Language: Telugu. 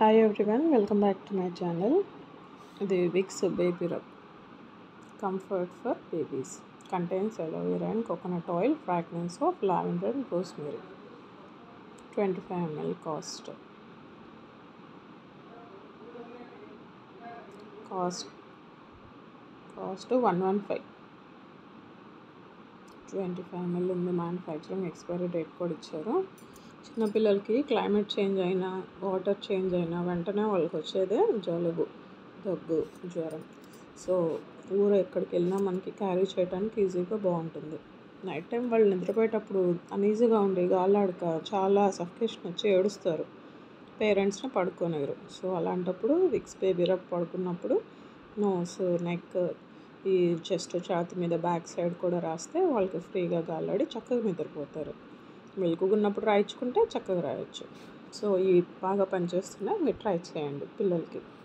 hi everyone welcome back to my channel ఇది Vicks baby rub comfort for babies contains aloe vera and coconut oil fragrance of lavender and rosemary twenty five ML cost cost cost one one five twenty five ML ఉంది మ్యానుఫ్యాక్చరింగ్ ఎక్స్పైరీ డేట్ కూడా ఇచ్చారు చిన్నపిల్లలకి క్లైమేట్ చేంజ్ అయినా వాటర్ చేంజ్ అయినా వెంటనే వాళ్ళకి వచ్చేదే జలుబు దగ్గు జ్వరం సో ఊరు ఎక్కడికి వెళ్ళినా మనకి క్యారీ చేయడానికి ఈజీగా బాగుంటుంది నైట్ టైం వాళ్ళు నిద్రపోయేటప్పుడు అన్ఈజీగా ఉండి గాలాడక చాలా సఫికేషన్ వచ్చి ఏడుస్తారు పేరెంట్స్ని పడుకోనివ్వరు సో అలాంటప్పుడు విక్స్ బేబీ రబ్ పడుకున్నప్పుడు నోస్ నెక్ ఈ చెస్ట్ ఛాతి మీద బ్యాక్ సైడ్ కూడా రాస్తే వాళ్ళకి ఫ్రీగా గాలాడి చక్కగా నిద్రపోతారు మెలకుగా రాయించుకుంటే చక్కగా రాయొచ్చు సో ఇవి బాగా పనిచేస్తున్నాయి మీరు ట్రై చేయండి పిల్లలకి